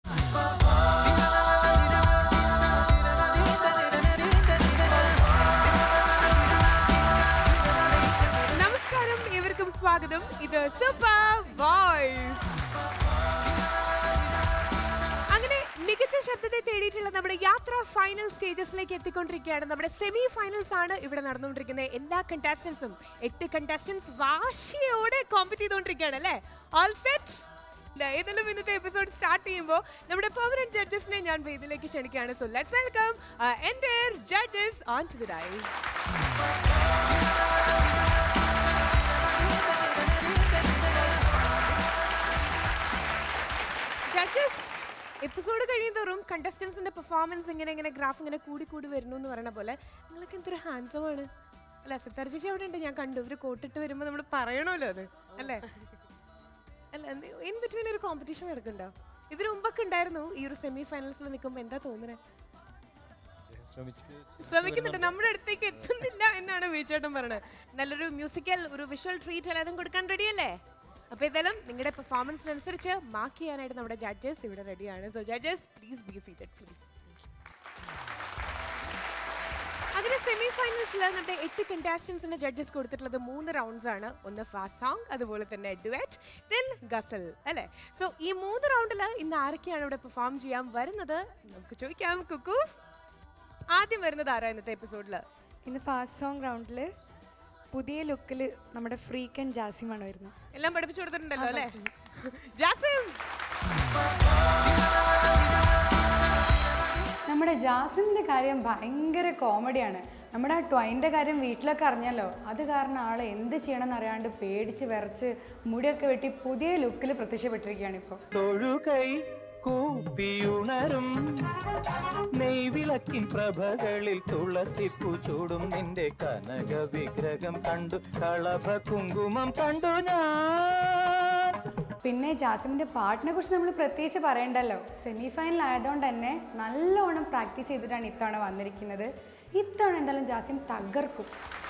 നമസ്കാരം ഏവർക്കും സ്വാഗതം ഇത് സൂപ്പർ വോയിസ് അങ്ങനെ മികച്ച ശബ്ദത്തെ തേടിയിട്ടുള്ള നമ്മുടെ യാത്ര ഫൈനൽ സ്റ്റേജസിലേക്ക് എത്തിക്കൊണ്ടിരിക്കുകയാണ് നമ്മുടെ സെമി ഫൈനൽസ് ആണ് ഇവിടെ നടന്നുകൊണ്ടിരിക്കുന്നത് എല്ലാ കണ്ടാസ്റ്റൻസും എട്ട് കണ്ടാസ്റ്റൻസ് വാശിയോടെ കോമ്പറ്റ് ചെയ്തുകൊണ്ടിരിക്കുകയാണ് അല്ലേ ഓൾ സെറ്റ് ഏതെങ്കിലും ഇന്നത്തെ എപ്പിസോഡ് സ്റ്റാർട്ട് ചെയ്യുമ്പോൾ നമ്മുടെ പെർമനന്റ് ജഡ്ജസിനെ ഞാൻ വേദിയിലേക്ക് ക്ഷണിക്കുകയാണ് സോ ലെറ്റ്സ് വെൽക്കം എൻ്റെ judges on to the dais judges episode കഴിയുന്തോറും കണ്ടസ്റ്റൻസിന്റെ പെർഫോമൻസ് ഇങ്ങനെ ഇങ്ങനെ ഗ്രാഫ് ഇങ്ങനെ കൂടി കൂടി വരുന്നു എന്ന് പറയുന്ന പോലെ നിങ്ങൾക്ക് എന്തൊരു ഹാൻസം ആണ് അല്ല സിത്താർ ചേച്ചി അവിടെ ഉണ്ട് ഞാൻ കണ്ടു ഇവര് കോട്ടിട്ട് വരുമ്പോൾ നമ്മൾ പറയണമല്ലോ അത് അല്ലേ അല്ല ഇൻ ബിറ്റ്വീൻ ഒരു കോമ്പറ്റീഷൻ നടക്കുന്നുണ്ടോ ഇതിനു മുമ്പൊക്കെ ഉണ്ടായിരുന്നു ഈ ഒരു സെമി ഫൈനൽസിൽ നിൽക്കുമ്പോൾ എന്താ തോന്നുന്നത് ശ്രമിക്കുന്നുണ്ട് നമ്മുടെ അടുത്തേക്ക് എത്തുന്നില്ല എന്നാണ് വിജയേട്ടൻ പറയുന്നത് നല്ലൊരു മ്യൂസിക്കൽ ഒരു വിഷ്വൽ ട്രീറ്റ് എല്ലാവരും കൊടുക്കാൻ റെഡിയല്ലേ അപ്പൊ ഏതായാലും നിങ്ങളുടെ പെർഫോമൻസിനനുസരിച്ച് മാർക്ക് ചെയ്യാനായിട്ട് നമ്മുടെ ജഡ്ജസ് ഇവിടെ റെഡിയാണ് so judges please be seated please semi സെമി ഫൈനൽസിൽ നമ്മുടെ എട്ട് കണ്ടാസ്റ്റൻസിന്റെ ജഡ്ജസ് കൊടുത്തിട്ടുള്ളത് മൂന്ന് റൗണ്ട്സ് ആണ് ഒന്ന് ഫാസ്റ്റ് സോങ് അതുപോലെ തന്നെ ഡുവറ്റ് ദെൻ ഗസൽ അല്ലേ സോ ഈ മൂന്ന് റൗണ്ടിൽ ഇന്ന് ആരൊക്കെയാണ് ഇവിടെ പെർഫോം ചെയ്യാൻ വരുന്നത് നമുക്ക് ചോദിക്കാം കുക്കു ആദ്യം വരുന്നത് ആരാ ഇന്നത്തെ എപ്പിസോഡിൽ ഇന്ന് ഫാസ്റ്റ് സോങ് റൗണ്ടിൽ പുതിയ ലുക്കിൽ നമ്മുടെ ഫ്രീക്ക് ആൻഡ് ജാസിമാണ് വരുന്നത് എല്ലാം പഠിപ്പിച്ചു കൊടുത്തിട്ടുണ്ടല്ലോ അല്ലേ ജാസിം നമ്മുടെ ജാസിമിന്റെ കാര്യം ഭയങ്കര കോമഡിയാണ് നമ്മുടെ ആ ട്വൈൻ്റെ കാര്യം വീട്ടിലൊക്കെ അറിഞ്ഞല്ലോ അത് കാരണം ആൾ എന്ത് ചെയ്യണമെന്ന് അറിയാണ്ട് പേടിച്ച് വിറച്ച് മുടിയൊക്കെ വെട്ടി പുതിയ ലുക്കിൽ പ്രത്യക്ഷപ്പെട്ടിരിക്കുകയാണ് ഇപ്പോൾ തൊഴുകൈ കൂപ്പിയുണരും നെയ്വിളക്കിൻ പ്രഭകളിൽ തുളസിപ്പു ചൂടും നിന്റെ കനക വിഗ്രഹം കണ്ടു കളഭ കുങ്കുമം കണ്ടു ഞാൻ പിന്നെ ജാസിമിന്റെ പാട്ടിനെ കുറിച്ച് നമ്മൾ പ്രത്യേകിച്ച് പറയണ്ടല്ലോ സെമി ഫൈനൽ ആയതുകൊണ്ട് തന്നെ നല്ലോണം പ്രാക്ടീസ് ചെയ്തിട്ടാണ് ഇത്തവണ വന്നിരിക്കുന്നത് ഇത്തവണ എന്തായാലും ജാസിം തകർക്കും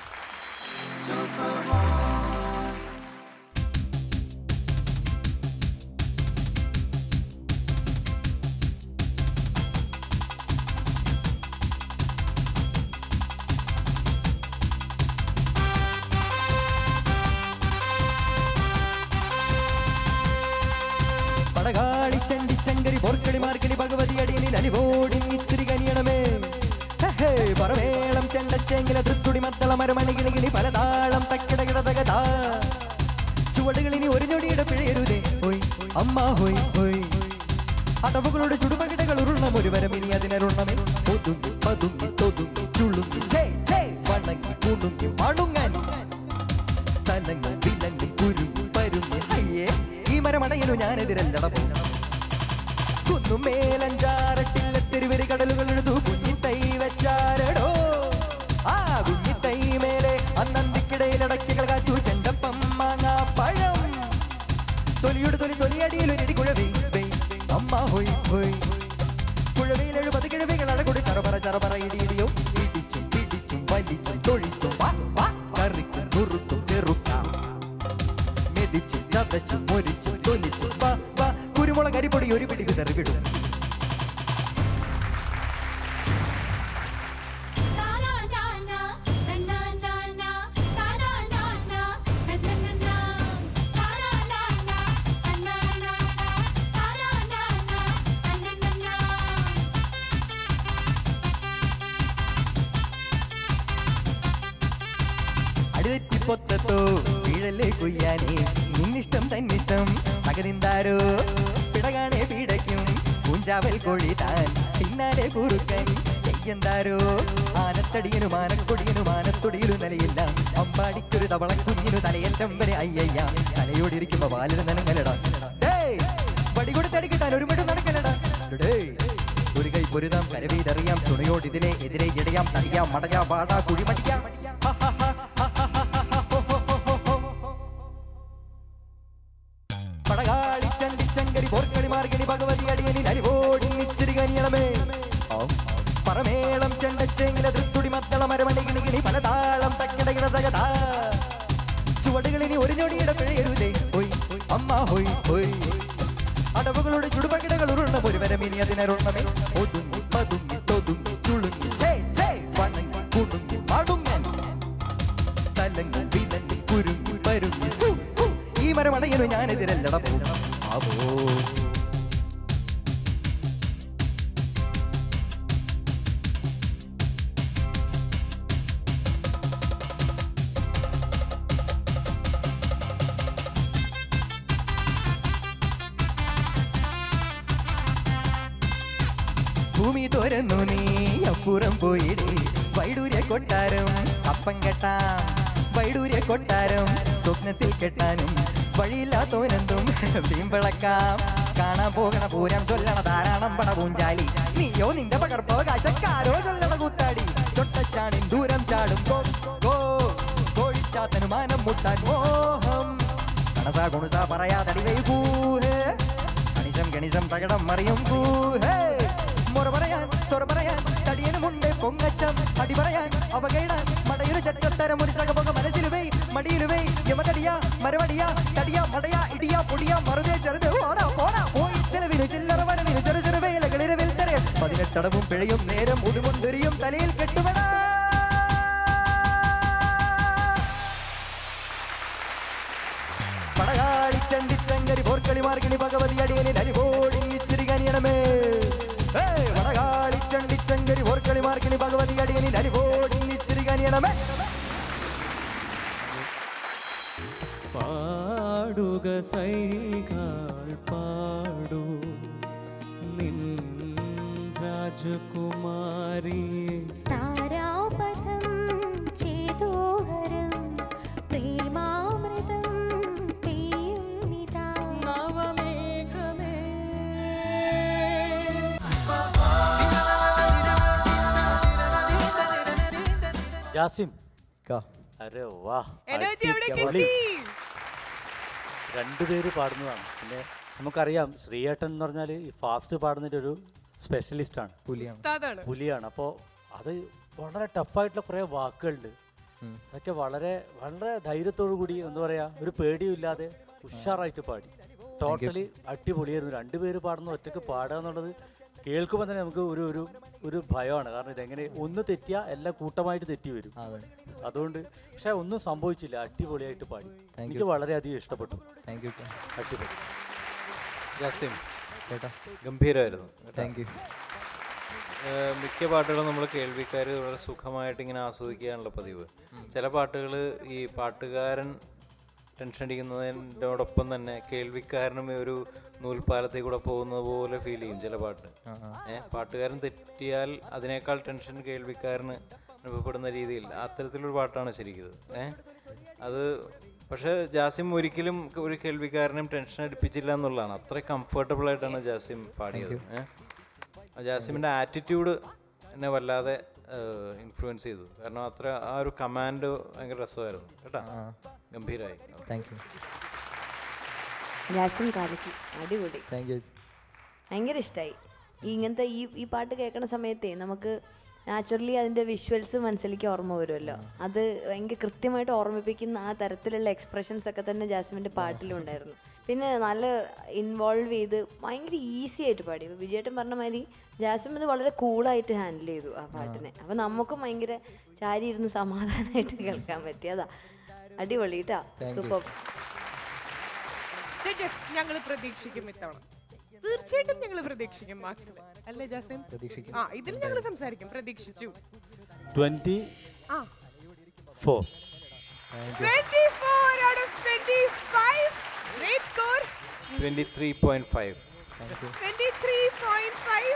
പടകാളി ചണ്ടി ചങ്കരി പോർക്കളി മാർക്കടി ഭഗവതി അടിയനിൽ അലിവോടി ഇച്ചിരി കനിയണമേ ഹേ, പറമേളം ചെണ്ടച്ചെങ്കില തൃത്തുടി മത്തള മരമണികിണി കിണി പലതാളം തക്കിടകിടതകതാ ചുവടുകളിനി ഒരു ഞൊടിയുടെ പിഴയരുതേ ഹോയ് അമ്മ ഹോയ് ഹോയ് അടവുകളുടെ ചുടുപകിടകൾ ഉരുണം ഒരു വരം ഇനി അതിനരുണമേ ഒതുങ്ങി പതുങ്ങി തൊതുങ്ങി ചുളുങ്ങി ചേ ചേ വണങ്ങി കുണുങ്ങി മണുങ്ങാൻ തലങ്ങി വിലങ്ങി കുരുങ്ങി പരുങ്ങി അയ്യേ ഈ മരമണയനു ഞാനെതിരല്ലട കുന്നും മേലഞ്ചാറട്ടില്ല തെരുവരി കടലുകൾ എഴുതു കുഞ്ഞിത്തൈ വെച്ചാരടോ ആ കുഞ്ഞിത്തൈ മേലെ അന്നന്തിക്കിടയിൽ അടക്കികൾ കാച്ചു ചെണ്ടപ്പം മാങ്ങാ പഴം തൊലിയുടെ തൊലി തൊലിയടിയിൽ ഒരു കുഴവി അമ്മ ഹോയ് ഹോയ് കുഴവയിൽ എഴുപത് കിഴവികൾ അടകൊടി ചറപറ ചറപറ ഇടിയിടിയോ ഇടിച്ചും പിടിച്ചും വലിച്ചും തൊഴിച്ചും വാ വാ കറിക്കും കുറുക്കും ചെറുക്കാം മെതിച്ചും ചതച്ചും മൊരിച്ചും തൊലിച്ചും വാ വാ കുരുമുളക് അരിപ്പൊടി ഒരു പിടി വിതറി വിടും അടിതെറ്റിപ്പൊത്തത്തോ വീഴല്ലേ കൊയ്യാനേ നിന്നിഷ്ടം തന്നിഷ്ടം പകരിന്താരോ പിടകാണേ പീടയ്ക്കും പൂഞ്ചാവൽ കോഴി താൻ പിന്നാലെ കുറുക്കൻ എന്താരോ ആനത്തടിയനും ആനക്കൊടിയനും ആനത്തൊടിയിലും നിലയില്ല അമ്പാടിക്കൊരു തവള കുഞ്ഞിനു തലയറ്റം വരെ അയ്യയ്യ തലയോടിരിക്കുമ്പോ വാലിന് നനങ്ങലടാ വടി കൊടുത്തടി കിട്ടാൻ ഒരു മട്ടും നടക്കലടാ ഡേയ് ഒരു കൈ പൊരുതാം കരവീതറിയാം തുണയോട് ഇതിനെ എതിരെ ഇടയാം തടിയാം മടയാ വാടാ കുഴിമടിയാം പടകാളി ചണ്ടി ചങ്കരി പോർക്കളി മാർഗണി ഭഗവതി അടിയനിൽ അലിവോടി നിച്ചിരി കനിയണമേ പറമേളം ചെണ്ടച്ചെങ്കില തൃത്തുടി മത്തള മരമണി കിണികിണി പലതാളം തക്കിടകിടതകതാ ചുവടുകളിനി ഒരു ഞൊടിയുടെ പിഴയരുതേ ഹോയ് അമ്മ ഹോയ് ഹോയ് അടവുകളുടെ ചുടുപകിടകൾ ഉരുണ്ട ഒരു വരം കിണറുണ്ണമേ ഒതുങ്ങി പതുങ്ങി തൊതുങ്ങി ചുളുങ്ങി ഛേ ഛേ വണങ്ങി കുടുങ്ങി മടുങ്ങൻ തലങ്ങി വിലങ്ങി കുരുങ്ങി പരുങ്ങി ഹു, ഹു. ഈ മരമടയനു ഞാനെതിരല്ലട പോകും ആവോ ഭൂമി തുരന്നു നീ അപ്പുറം പോയിടേ വൈഡൂര്യ കൊട്ടാരം അപ്പം കെട്ടാം വൈഡൂര്യ കൊട്ടാരം സ്വപ്നത്തിൽ കെട്ടാനും വഴിയില്ലാത്തോനെന്തും വീമ്പിളക്കാം കാണാൻ പോകണ പൂരം ചൊല്ലണ ധാരാളം പട പൂഞ്ചാലി നീയോ നിന്റെ പകർപ്പോ കാഴ്ചക്കാരോ ചൊല്ലണ കൂത്താടി തൊട്ടച്ചാണിൻ ദൂരം ചാടും ഗോ ഗോ കോഴിച്ചാത്തനു മാനം മുട്ടാൻ മോഹം കണസാ കുണുസാ പറയാതടി വൈകൂഹേ കണിശം കണിശം തകടം മറിയും കൂഹേ മുറ പറയാൻ സ്വറ പറയാൻ തടിയനുമുണ്ട് പൊങ്ങച്ചം അടി പറയാൻ അവകയിടാൻ മടയൊരു ചട്ടത്തരം ഒരു സകപൊക മനസ്സിലുവേ മടിയിലുവേ യമതടിയ മരവടിയ തടിയ മടയ ഇടിയ പൊടിയ മറുതേ ചെറുത് ഓടാ പോടാ പോയി ചെലവിനു ചില്ലറ വരവിനു ചെറു ചെറു വേലകളിരവിൽ തരേ പതിനെട്ടടവും പിഴയും നേരം ഉടുമുന്തിരിയും തലയിൽ കെട്ടുവടാ പടകാളി ചണ്ടിച്ചങ്കരി പോർക്കളി മാർഗിണി ഭഗവതി അടിയനിൽ അലിപോടി ഇച്ചിരി കനിയണമേ ഏയ് പടകാളി ചണ്ടിച്ചങ്കരി പോർക്കളി മാർഗിണി ഭഗവതി അടിയനിൽ അലിപോടി ഇച്ചിരി കനിയണമേ പാടുക സൈകൾ പാടൂ നിൻ രാജകുമാരി താരാപഥം ചേതോഹരം പ്രേമാമൃതം പെയ്യുന്നിതാ നവമേഘമേ ജാസിം കാ. അരെ വാ എനർജി എവിടെ അടിപൊളി. കിട്ടി രണ്ടുപേര് പാടുന്നതാണ് പിന്നെ നമുക്കറിയാം ശ്രീയേട്ടൻ എന്ന് പറഞ്ഞാൽ ഈ ഫാസ്റ്റ് പാടുന്നതിൻ്റെ ഒരു സ്പെഷ്യലിസ്റ്റാണ് പുലിയാണ് ഉസ്താദാണ് പുലിയാണ് അപ്പോൾ അത് വളരെ ടഫായിട്ടുള്ള കുറേ വാക്കുകളുണ്ട് ഉം. അതൊക്കെ വളരെ വളരെ ധൈര്യത്തോടു കൂടി എന്താ പറയുക ഒരു പേടിയും ഇല്ലാതെ ഉഷാറായിട്ട് പാടി ടോട്ടലി അടിപൊളിയായിരുന്നു രണ്ടുപേര് പാടുന്ന ഒറ്റക്ക് പാടുക എന്നുള്ളത് കേൾക്കുമ്പോൾ തന്നെ നമുക്ക് ഒരു ഒരു ഒരു ഭയമാണ് കാരണം ഇതെങ്ങനെ ഒന്ന് തെറ്റിയാൽ എല്ലാം കൂട്ടമായിട്ട് തെറ്റി വരും അതെ അതുകൊണ്ട് പക്ഷെ ഒന്നും സംഭവിച്ചില്ല അടിപൊളിയായിട്ട് പാടി Thank എനിക്ക് വളരെയധികം ഇഷ്ടപ്പെട്ടു താങ്ക് യു അടിപൊളി ജാസിം ചേട്ടാ ഗംഭീരമായിരുന്നു കേട്ടോ. താങ്ക് യു ഏഹ് മിക്ക പാട്ടുകളും നമ്മൾ കേൾവിക്കാർ വളരെ സുഖമായിട്ട് ഇങ്ങനെ ആസ്വദിക്കാനുള്ള പതിവ് ചില പാട്ടുകൾ ഈ പാട്ടുകാരൻ ടെൻഷൻ അടിക്കുന്നതിനോടൊപ്പം തന്നെ കേൾവിക്കാരനും ഈ ഒരു നൂൽപ്പാലത്തിൽ കൂടെ പോകുന്നത് പോലെ ഫീൽ ചെയ്യും ചില പാട്ട് ഏഹ് പാട്ടുകാരൻ തെറ്റിയാൽ അതിനേക്കാൾ ടെൻഷൻ കേൾവിക്കാരന് അനുഭവപ്പെടുന്ന രീതിയിൽ അത്തരത്തിലൊരു പാട്ടാണ് ശരിക്കും ഏഹ് അത് പക്ഷെ ജാസിം ഒരിക്കലും ഒരു കേൾവിക്കാരനും ടെൻഷൻ അടിപ്പിച്ചില്ല എന്നുള്ളതാണ് അത്ര കംഫർട്ടബിൾ ആയിട്ടാണ് ജാസിം പാടിയത് ഏഹ് ആ ജാസിമിൻ്റെ ആറ്റിറ്റ്യൂഡ് എന്നെ വല്ലാതെ ഇൻഫ്ലുവൻസ് ചെയ്തു കാരണം അത്ര ആ ഒരു കമാൻഡ് ഭയങ്കര രസമായിരുന്നു കേട്ടോ ഗംഭീരമായി താങ്ക് യു ജാസിം കാലക്കി അടിപൊളി താങ്ക് യു ഭയങ്കര ഇഷ്ടമായി ഇങ്ങനത്തെ ഈ ഈ പാട്ട് കേൾക്കണ സമയത്തേ നമുക്ക് നാച്ചുറലി അതിൻ്റെ വിഷ്വൽസ് മനസ്സിലേക്ക് ഓർമ്മ വരുമല്ലോ അത് ഭയങ്കര കൃത്യമായിട്ട് ഓർമ്മിപ്പിക്കുന്ന ആ തരത്തിലുള്ള എക്സ്പ്രഷൻസ് ഒക്കെ തന്നെ ജാസ്മിൻ്റെ പാട്ടിലുണ്ടായിരുന്നു പിന്നെ നല്ല ഇൻവോൾവ് ചെയ്ത് ഭയങ്കര ഈസി ആയിട്ട് പാടി ഇപ്പോൾ വിജയേട്ടൻ പറഞ്ഞ മാതിരി ജാസ്മിൻ ഇത് വളരെ കൂളായിട്ട് ഹാൻഡിൽ ചെയ്തു ആ പാട്ടിനെ അപ്പോൾ നമുക്കും ഭയങ്കര ചാരി ഇരുന്ന് സമാധാനമായിട്ട് കേൾക്കാൻ പറ്റി അതാ അടിപൊളി കേട്ടാ സൂപ്പർ ജഡ്ജസ് ഞങ്ങൾ പ്രതീക്ഷിക്കും ഇത്തവണ തീർച്ചയായിട്ടും ഞങ്ങൾ പ്രതീക്ഷിക്കും മാർക്സിൽ അല്ലേ ജാസിം പ്രതീക്ഷിക്കും. ആ ഇതിൽ ഞങ്ങൾ സംസാരിക്കും പ്രതീക്ഷിച്ചു twenty uh four 24 out of 25 great score twenty three point five 23.5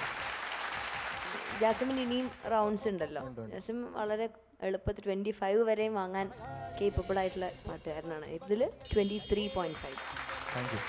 Jasmine ഇനിയും റൗണ്ട്സ് ഉണ്ടല്ലോ ജാസ്മിൻ വളരെ എളുപ്പത്തിൽ ട്വൻറ്റി ഫൈവ് വരെയും വാങ്ങാൻ കേപ്പബിൾ ആയിട്ടുള്ള പാട്ടുകാരനാണ് ഇതിൽ twenty three point five thank you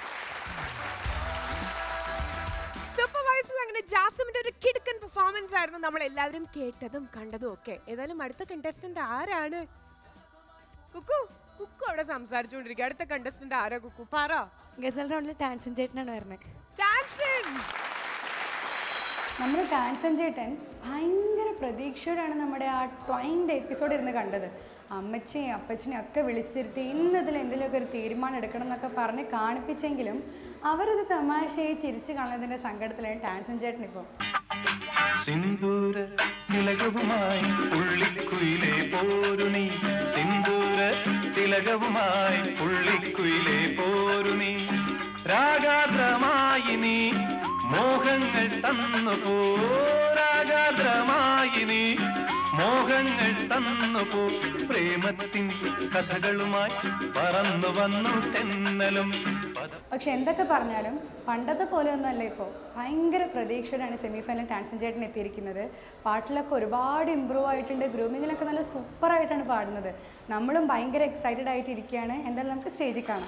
സൂപ്പർവൈസറിൽ അങ്ങനെ ജാസിമിന്റെ ഒരു കിടുക്കൻ പെർഫോമൻസ് ആയിരുന്നു നമ്മൾ എല്ലാവരും കേട്ടതും കണ്ടതും ഒക്കെ ഏതായാലും അടുത്ത കണ്ടസ്റ്റന്റ് ആരാണ് കുക്കു കുക്കു അവിടെ സംസാരിച്ചുകൊണ്ടിരിക്കുക അടുത്ത കണ്ടസ്റ്റന്റ് ആരാ കുക്കു പറ ഗസൽ റൗണ്ടിൽ ടാൻസൻ ചേട്ടനാണ് വരുന്നത് ജാൻസൺ നമ്മുടെ കാൻസൻ ചേട്ടൻ ഭയങ്കര പ്രതീക്ഷയോടാണ് നമ്മുടെ ആ ട്വൈൻ്റെ എപ്പിസോഡ് ഇരുന്ന് കണ്ടത് അമ്മച്ചിയും അപ്പച്ചനെയും ഒക്കെ വിളിച്ചിരുത്തി ഇന്നതിൽ എന്തെങ്കിലുമൊക്കെ ഒരു തീരുമാനം എടുക്കണം എന്നൊക്കെ പറഞ്ഞ് കാണിപ്പിച്ചെങ്കിലും അവരത് തമാശയായി ചിരിച്ചു കാണുന്നതിൻ്റെ സങ്കടത്തിലാണ് ടാൻസൻ ചേട്ടൻ ഇപ്പോൾ സിന്ദൂര തിലകവുമായി പുള്ളിക്കുയിലെ പോരു നീ സിന്ദൂര തിലകവുമായി പുള്ളിക്കുയിലെ പോരു നീ രാഗാദ്രമായി നീ മോഹങ്ങൾ തന്നു പോ രാഗാദ്രമായി നീ മോഹങ്ങൾ തന്നു പോ പ്രേമത്തിൻ കഥകളുമായി പറന്നു വന്നു തെന്നലും പദ പക്ഷെ എന്തൊക്കെ പറഞ്ഞാലും പണ്ടത്തെ പോലെ ഒന്നുമല്ല ഇപ്പോൾ ഭയങ്കര പ്രതീക്ഷയോടാണ് സെമി ഫൈനൽ ടാൻസൻ ചേട്ടൻ എത്തിയിരിക്കുന്നത് പാട്ടിലൊക്കെ ഒരുപാട് ഇമ്പ്രൂവ് ആയിട്ടുണ്ട് ഗ്രൂമിങ്ങിലൊക്കെ നല്ല സൂപ്പറായിട്ടാണ് പാടുന്നത് നമ്മളും ഭയങ്കര എക്സൈറ്റഡ് ആയിട്ട് ഇരിക്കുകയാണ് എന്തായാലും നമുക്ക് സ്റ്റേജിൽ കാണാം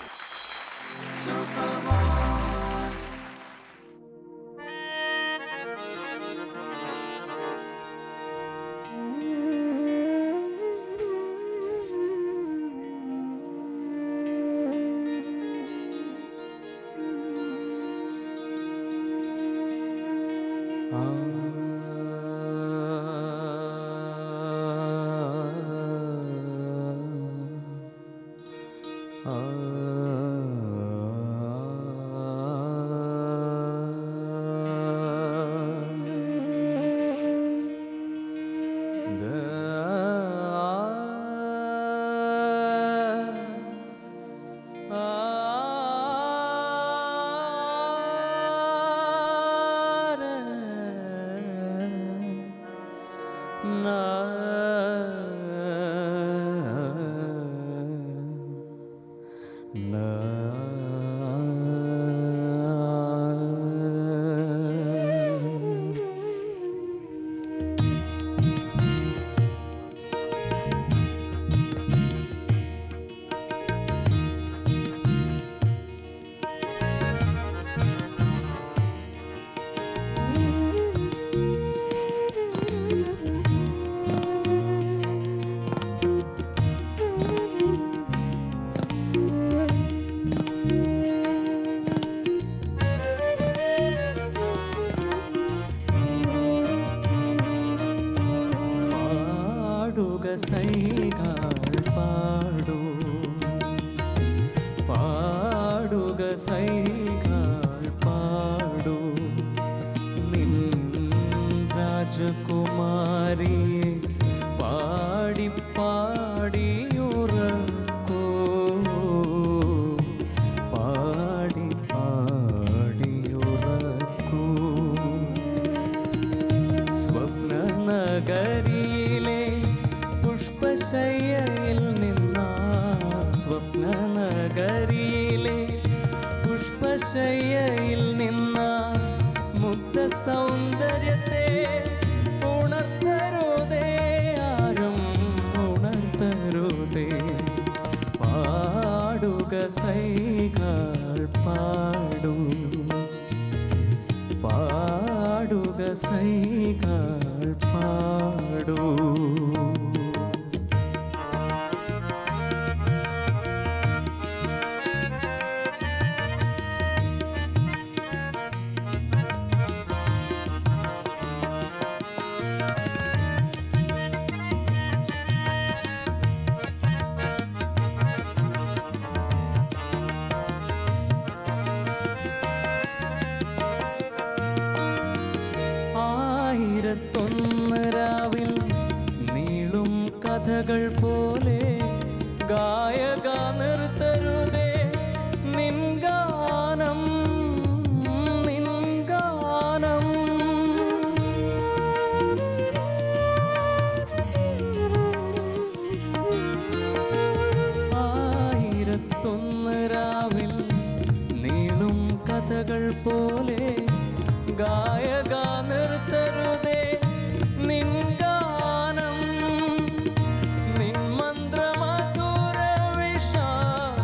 പാടുക സൈകൾ പാടൂ പാടുക സൈകൾ പാടൂ നിൻ രാജകുമാരിയെ പാടി പാടിയുറക്കൂ പാടി പാടിയുറക്കൂ സ്വപ്നനഗരിയിലെ പുഷ്പശയ്യയിൽ നിന്ന സ്വപ്നനഗരിയിലെ പുഷ്പശയ്യയിൽ നിന്ന മുഗ്ധ സൗന്ദര്യത്തെ ഉണർത്തരുതേ ആരും ഉണർത്തരുതേ പാടുക സൈകൾ പാടൂ പാടുക സൈകൾ പാടൂ ആയിരത്തൊന്ന് രാവിൽ നീളും കഥകൾ പോലെ ഗായക നിർത്തരുതേ നിൻ ഗാനം നിൻ ഗാനം ആയിരത്തൊന്ന് രാവിൽ നീളും കഥകൾ പോലെ ഗായക നിർത്തരുതേ നിൻ ഗാനം നിൻ മന്ത്രമധുര വിഷാദ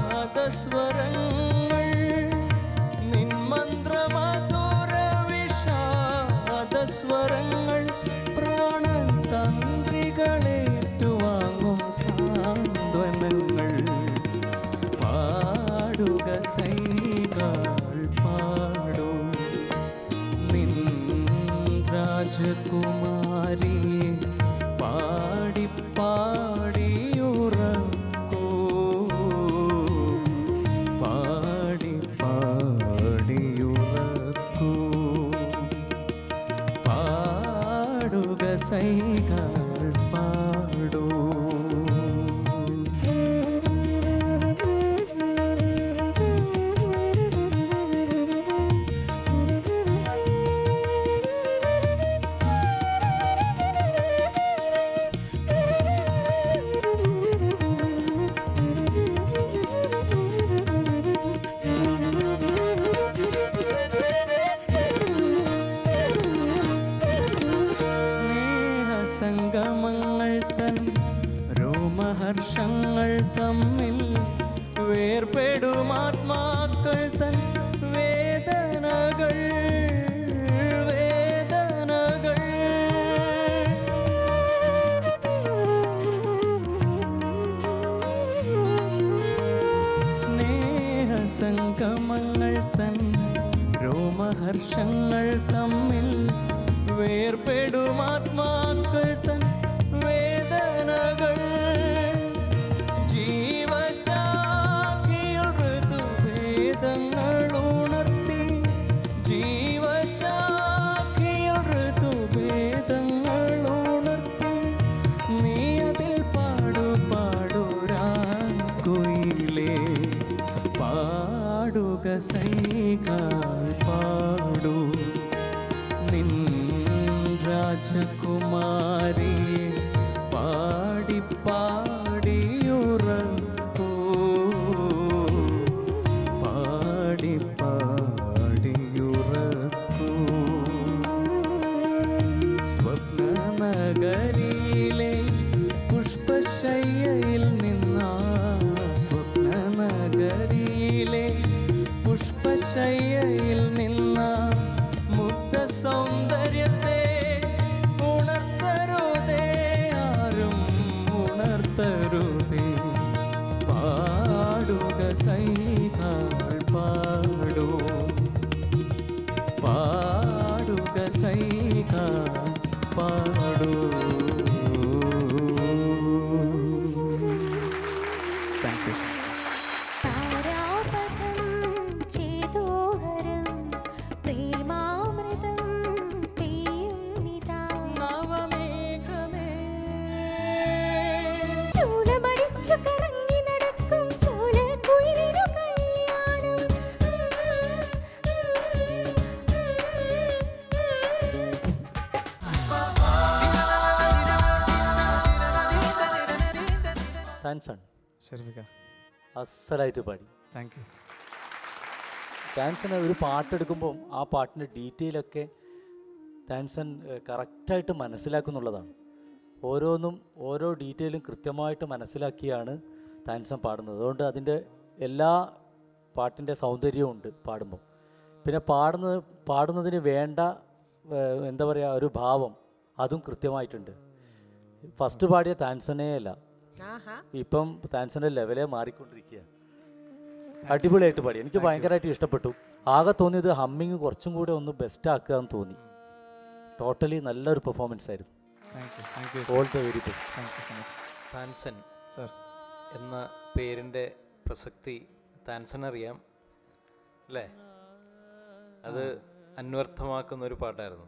പാടി പാടിയുറക്കൂ പാടി പാടിയുറക്കൂ പാടുക സൈകൾ പാടൂ സ്നേഹസംഗമങ്ങൾ തൻ രോമഹർഷങ്ങൾ തമ്മിൽ വേർപെടും ആത്മാക്കൾ തൻ വേദനകൾ വേദനകൾ സ്നേഹസംഗമങ്ങൾ തൻ രോമഹർഷങ്ങൾ തമ്മിൽ വേർപെടും ആത്മാക്കൾ തൻ വേദനകൾ ജീവശാഖിയിൽ ഋതുഭേദങ്ങൾ ഉണർത്തി ജീവശാഖിയിൽ ഋതുഭേദങ്ങൾ ഉണർത്തി നീ അതിൽ പാടു പാടുരാക്കുയിലേ പാടുക സൈകൾ പാടൂ നിൻ രാജകുമാരിയെ പാടി പാടിയുറക്കൂ പാടി പാടിയുറക്കൂ സ്വപ്നനഗരിയിലെ പുഷ്പശയ്യയിൽ നിന്നാ സ്വപ്നനഗരിയിലെ പുഷ്പശയ്യയിൽ നിന്ന മുഗ്ധ സൗന്ദര്യത്തെ ഉണർത്തരുതേ ആരും ഉണർത്തരുതേ പാടുക സൈകൾ പാടൂ പാടുക സൈകൾ പാടൂ താങ്ക് യു താരാപഥം ചേതോഹരം പ്രേമാമൃതം പെയ്യുന്നിതാ ചൂളമടിച്ചു കറങ്ങി നടക്കും ചോലക്കുയിലിനു കല്യാണം താൻസൺ ഷെർഫിക്ക അസലായിട്ട് പാടി താങ്ക് യു താൻസൺ ഒരു പാട്ടെടുക്കുമ്പം ആ പാട്ടിൻ്റെ ഡീറ്റെയിൽ ഒക്കെ താൻസൺ കറക്റ്റായിട്ട് മനസ്സിലാക്കുന്നുള്ളതാണ് ഓരോന്നും ഓരോ ഡീറ്റെയിലും കൃത്യമായിട്ട് മനസ്സിലാക്കിയാണ് താൻസൺ പാടുന്നത് അതുകൊണ്ട് അതിൻ്റെ എല്ലാ പാട്ടിൻ്റെ സൗന്ദര്യവും ഉണ്ട് പാടുമ്പോൾ പിന്നെ പാടുന്നത് പാടുന്നതിന് വേണ്ട ഏഹ്, എന്താ പറയുക ഒരു ഭാവം അതും കൃത്യമായിട്ടുണ്ട് ഫസ്റ്റ് പാടിയ താൻസനേ അല്ല ആഹാ ഇപ്പം താൻസന്റെ ലെവലേ മാറിക്കൊണ്ടിരിക്കുക അടിപൊളിയായിട്ട് പാടി എനിക്ക് ഭയങ്കരമായിട്ട് ഇഷ്ടപ്പെട്ടു ആകെ തോന്നിയത് ഹമ്മിങ് കുറച്ചും കൂടെ ഒന്ന് ബെസ്റ്റ് ആക്കുക എന്ന് തോന്നി ടോട്ടലി നല്ലൊരു പെർഫോമൻസ് ആയിരുന്നു thank you thank you all the very best thank you so much Tansen sir എന്ന പേരിൻ്റെ പ്രസക്തി താൻസൻ അറിയാം അല്ലേ അത് അന്വർത്ഥമാക്കുന്ന ഒരു പാട്ടായിരുന്നു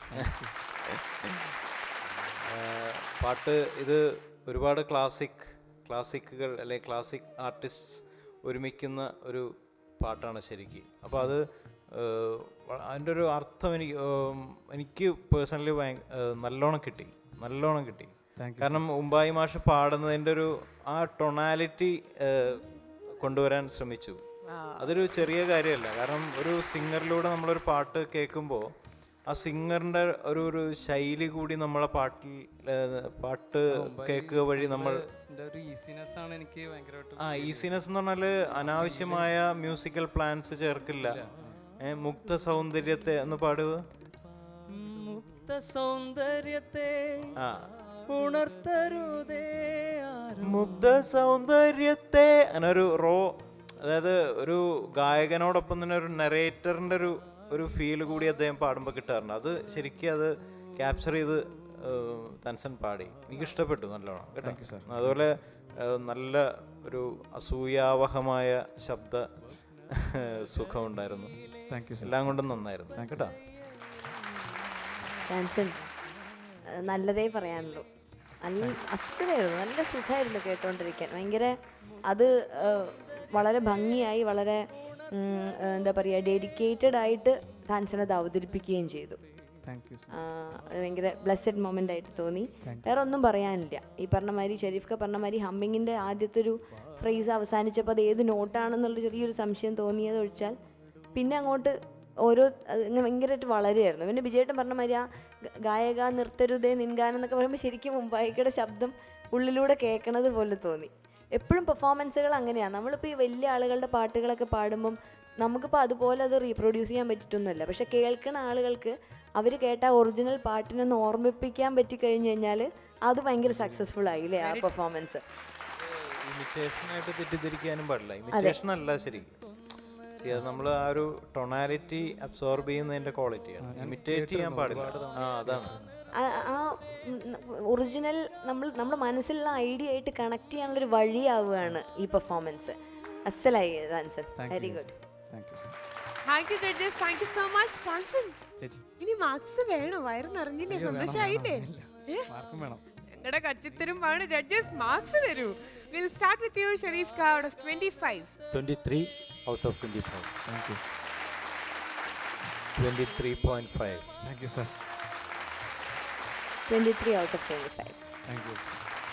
ആ, പാട്ട് ഇത് ഒരുപാട് ക്ലാസിക് ക്ലാസിക്കുകൾ അല്ലെങ്കിൽ ക്ലാസിക് ആർട്ടിസ്റ്റ്സ് ഒരുമിക്കുന്ന ഒരു പാട്ടാണ് ശരിക്ക് അപ്പോൾ അത് ഏഹ്, വ- അതിൻ്റെ ഒരു അർത്ഥം എനിക്ക് ഉം, എനിക്ക് പേഴ്സണലി നല്ലോണം കിട്ടി നല്ലോണം കിട്ടി കാരണം ഉമ്പായി മാഷ് പാടുന്നതിൻ്റെ ഒരു ആ ടൊണാലിറ്റി കൊണ്ടുവരാൻ ശ്രമിച്ചു അതൊരു ചെറിയ കാര്യമല്ല കാരണം ഒരു സിംഗറിലൂടെ നമ്മളൊരു പാട്ട് കേൾക്കുമ്പോൾ ആ സിംഗറിൻ്റെ ഒരു ഒരു ശൈലി കൂടി നമ്മളെ പാട്ടിൽ ഏഹ്, പാട്ട് കേൾക്കുക വഴി നമ്മൾ എൻ്റെ ഒരു ഈസിനെസ് ആണ് എനിക്ക് ഭയങ്കരമായിട്ട് ആ ഈസിനെസ് എന്ന് പറഞ്ഞാൽ അനാവശ്യമായ മ്യൂസിക്കൽ പ്ലാൻസ് ചേർക്കില്ല ഏ, മുക്ത സൗന്ദര്യത്തെ എന്ന് പാടുക മുക്ത സൗന്ദര്യത്തെ ആ ഉണർത്തരുതേ ആരും മുഗ്ധ സൗന്ദര്യത്തെ അങ്ങനെ ഒരു റോ അതായത് ഒരു ഗായകനോടൊപ്പം തന്നെ ഒരു നെറേറ്ററിന്റെ ഒരു ഒരു ഫീൽ കൂടി അദ്ദേഹം പാടുമ്പോൾ കിട്ടാറുണ്ട് അത് ശരിക്കും അത് ക്യാപ്ചർ ചെയ്ത് തൻസൻ പാടി എനിക്ക് ഇഷ്ടപ്പെട്ടു നല്ലോണം കേട്ടോ അതുപോലെ ഏഹ്, നല്ല ഒരു അസൂയാവഹമായ ശബ്ദ സുഖമുണ്ടായിരുന്നു താങ്ക് യു എല്ലാം കൊണ്ടും നന്നായിരുന്നു കേട്ടോ ഡാൻസൻ നല്ലതേ പറയാനുള്ളൂ നല്ല അസുഖമായിരുന്നു നല്ല സുഖമായിരുന്നു കേട്ടോണ്ടിരിക്കാൻ ഭയങ്കര അത് ആ, വളരെ ഭംഗിയായി വളരെ ഉം, ആ, എന്താ പറയുക ഡെഡിക്കേറ്റഡ് ആയിട്ട് ഡാൻസൻ അത് അവതരിപ്പിക്കുകയും ചെയ്തു താങ്ക് യു ആ, അത് ഭയങ്കര ബ്ലെസ്സഡ് മൊമെൻ്റ് ആയിട്ട് തോന്നി വേറെ ഒന്നും പറയാനില്ല ഈ പറഞ്ഞ മാതിരി ഷെരീഫ് ക പറഞ്ഞ മാതിരി ഹമ്മിങ്ങിൻ്റെ ആദ്യത്തെ ഒരു ഫ്രേസ് അവസാനിച്ചപ്പോൾ അത് ഏത് നോട്ടാണെന്നുള്ള ചെറിയൊരു സംശയം തോന്നിയത് ഒഴിച്ചാൽ പിന്നെ അങ്ങോട്ട് ഓരോ അത് ഇങ്ങനെ ഭയങ്കരമായിട്ട് വളരെയായിരുന്നു പിന്നെ വിജയേട്ടൻ പറഞ്ഞ മാതിരി ആ ഗ- ഗായക നിർത്തരുതേ നിൻഗാനം എന്നൊക്കെ പറയുമ്പോൾ ശരിക്കും മുമ്പായിക്കയുടെ ശബ്ദം ഉള്ളിലൂടെ കേൾക്കണത് പോലെ തോന്നി എപ്പോഴും പെർഫോമൻസുകൾ അങ്ങനെയാണ് നമ്മളിപ്പോൾ ഈ വലിയ ആളുകളുടെ പാട്ടുകളൊക്കെ പാടുമ്പം നമുക്കിപ്പോൾ അതുപോലെ അത് റീപ്രൊഡ്യൂസ് ചെയ്യാൻ പറ്റിയിട്ടൊന്നുമില്ല പക്ഷെ കേൾക്കുന്ന ആളുകൾക്ക് അവർ കേട്ട ഒറിജിനൽ പാട്ടിനൊന്ന് ഓർമ്മിപ്പിക്കാൻ പറ്റി കഴിഞ്ഞു കഴിഞ്ഞാൽ അത് ഭയങ്കര സക്സസ്ഫുൾ ആയില്ലേ ആ പെർഫോമൻസ് ഇമിറ്റേഷൻ ആയിട്ട് തെറ്റിദ്ധരിക്കാനും പാടില്ല ഇമിറ്റേഷൻ അല്ല ശരിക്കും See, അത് നമ്മൾ ആ ഒരു ടൊണാലിറ്റി അബ്സോർബ് ചെയ്യുന്നതിന്റെ ക്വാളിറ്റിയാണ് ഇമിറ്റേറ്റ് ചെയ്യാൻ പാടില്ല ആ അതാണ് ആ ഒറിജിനൽ നമ്മൾ നമ്മുടെ മനസ്സിലുള്ള ഐഡിയ ആയിട്ട് കണക്ട് ചെയ്യാനുള്ളൊരു വഴിയാവുകയാണ് ഈ പെർഫോമൻസ് അസലായി Ansar very good thank you thank you judges thank you so much Tansen ചേച്ചി ഇനി മാർക്സ് വേണോ വയറ് നിറഞ്ഞില്ലേ അയ്യോ, വേണം, സന്തോഷായില്ലേ വേണം, മാർക്കും വേണം ഞങ്ങളുടെ കച്ചിത്തരുമ്പാണ് ജഡ്ജസ് മാർക്സ് തരൂ will start with you Sharif കാ out of 25 twenty three out of twenty five thank you twenty three point five thank you sir twenty three out of twenty five thank you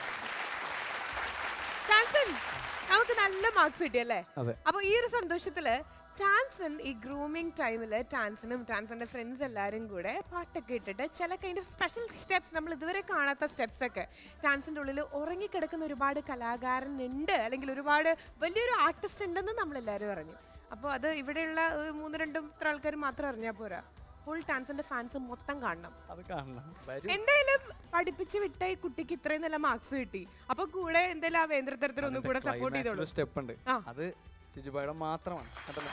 Tansen നമുക്ക് നല്ല marks കിട്ടിയല്ലേ അതെ അപ്പൊ ഈ ഒരു സന്തോഷത്തില് ടാൻസൺ ഈ ഗ്രൂമിംഗ് ടൈമിൽ ടാൻസനും ടാൻസന്റെ ഫ്രണ്ട്സ് എല്ലാവരും കൂടെ പാട്ടൊക്കെ ഇട്ടിട്ട് ചില കൈൻഡ് ഓഫ് സ്പെഷ്യൽ സ്റ്റെപ്സ് നമ്മൾ ഇതുവരെ കാണാത്ത സ്റ്റെപ്സ് ഒക്കെ ടാൻസിന്റെ ഉള്ളിൽ ഉറങ്ങിക്കിടക്കുന്ന ഒരുപാട് കലാകാരൻ ഉണ്ട് അല്ലെങ്കിൽ ഒരുപാട് വലിയൊരു ആർട്ടിസ്റ്റ് ഉണ്ടെന്ന് നമ്മൾ എല്ലാവരും അറിഞ്ഞു അപ്പോൾ അത് ഇവിടെയുള്ള ഒരു മൂന്ന് രണ്ടും ഇത്ര ആൾക്കാർ മാത്രം അറിഞ്ഞാൽ പോരാ ഫുൾ ടാൻസിന്റെ ഫാൻസ് മൊത്തം കാണണം അത് കാണണം വരും എന്തായാലും പഠിപ്പിച്ച് വിട്ട ഈ കുട്ടിക്ക് ഇത്രയും നല്ല മാർക്സ് കിട്ടി അപ്പൊ കൂടെ എന്തായാലും ആ വേന്ദ്രതരത്തിൽ ഒന്നും കൂടെ സപ്പോർട്ട് ചെയ്തോളൂ സ്റ്റെപ്പ് ഉണ്ട് ആ. അത് സിജുബായുടെ മാത്രമാണ് കേട്ടല്ലോ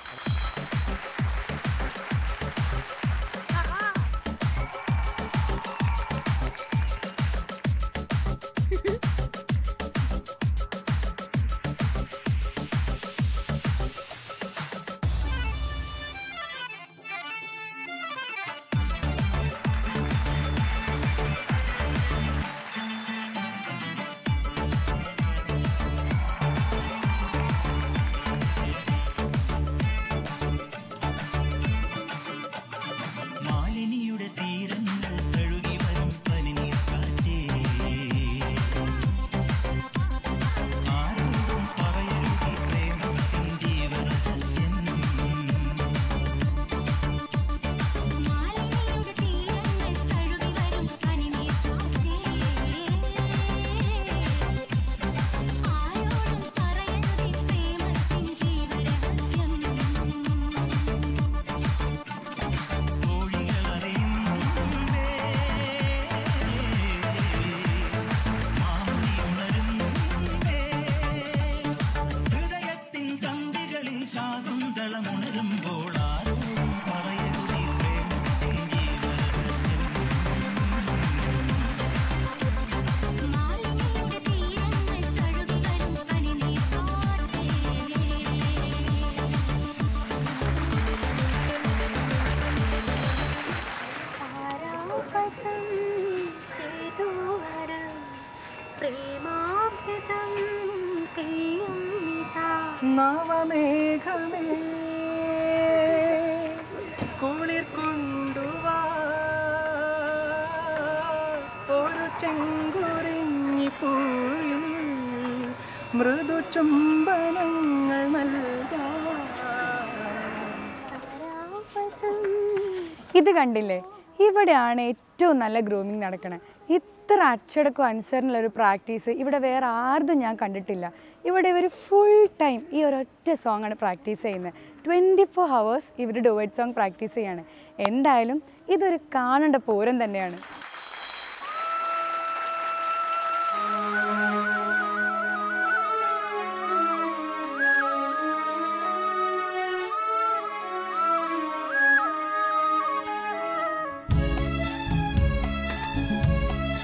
മാലിനിയുടെ തീരങ്ങൾ തഴുകി വരും പനിനീർ കാറ്റേ ആരോടും പറയരുതി പ്രേമത്തിൻ ജീവരഹസ്യം മാലിനിയുടെ തീരങ്ങൾ തഴുകി വരും പനിനീർ കാറ്റേ ആരോടും പറയരുതേ പ്രേമത്തിൻ ജീവരഹസ്യം കോഴികൾ അറിയുന്നുണ്ടേ മാമതി ഉണരുന്നുണ്ടേ ഹൃദയത്തിൻ കമ്പികളിൽ ശാകുന്തളമുണരുമ്പോൾ ആരോടും പറയരുതേ പ്രേമത്തിൻ മാലിനിയുടെ തീരങ്ങൾ തഴുകി വരും പനിനീർ കാറ്റേ താരാപഥം ചേതോഹരം പ്രേമാഭൃതം തെയ്യമിതാ നവമേഘമേ കുളിർ കൊണ്ടുവാ ഒരു ചെങ്കുറിഞ്ഞി പൂവിൽ മൃദു ചുംബനങ്ങൾ നൽകാം ഇത് കണ്ടില്ലേ ഇവിടെയാണ് ഏറ്റവും നല്ല ഗ്രൂമിങ് നടക്കണത് ഇത്ര അച്ചടക്കം അനുസരണമുള്ള ഒരു പ്രാക്ടീസ് ഇവിടെ വേറെ ആർക്കും ഞാൻ കണ്ടിട്ടില്ല ഇവിടെ ഇവർ ഫുൾ ടൈം ഈ ഒരൊറ്റ സോങ്ങാണ് പ്രാക്ടീസ് ചെയ്യുന്നത് ട്വൻറ്റി ഫോർ ഹവേഴ്സ് ഇവർ ഡുവൈറ്റ് സോങ് പ്രാക്ടീസ് ചെയ്യാണ് എന്തായാലും ഇതൊരു കാണേണ്ട പൂരം തന്നെയാണ് ും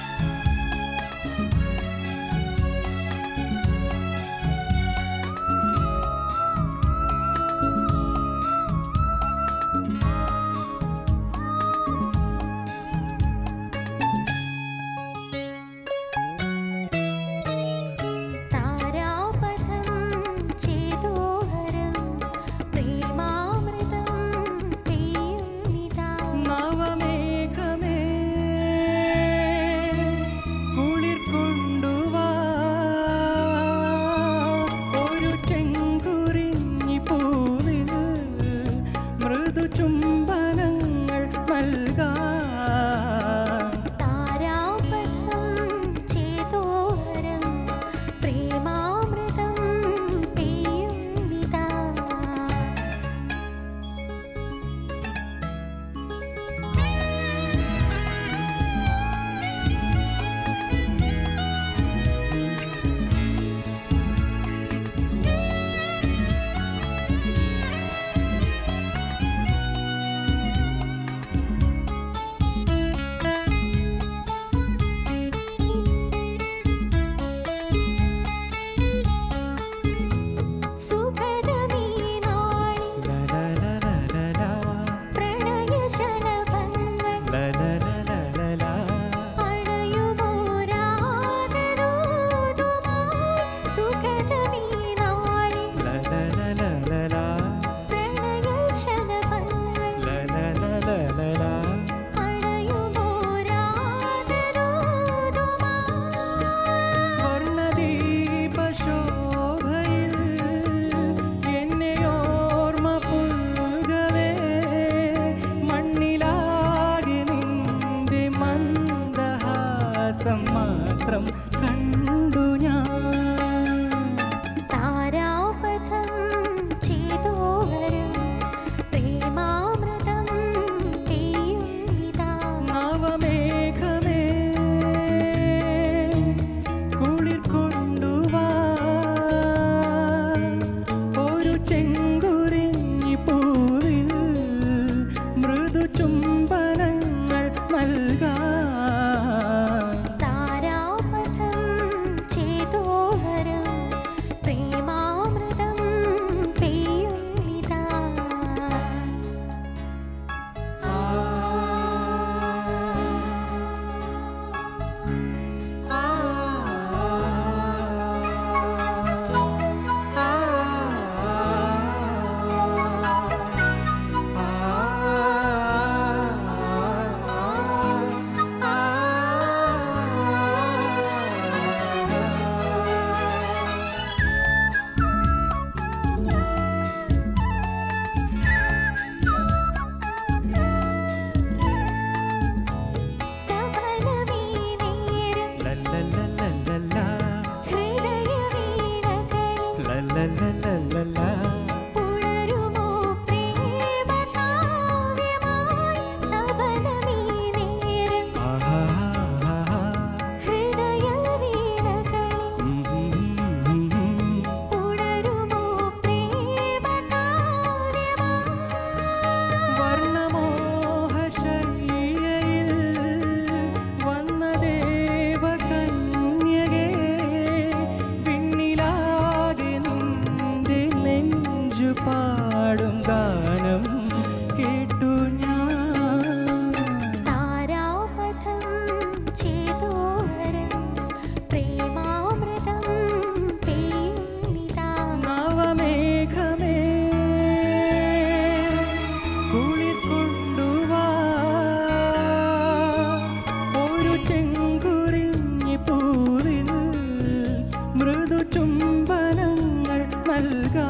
മൃദു ചുംബനങ്ങൾ നൽകാ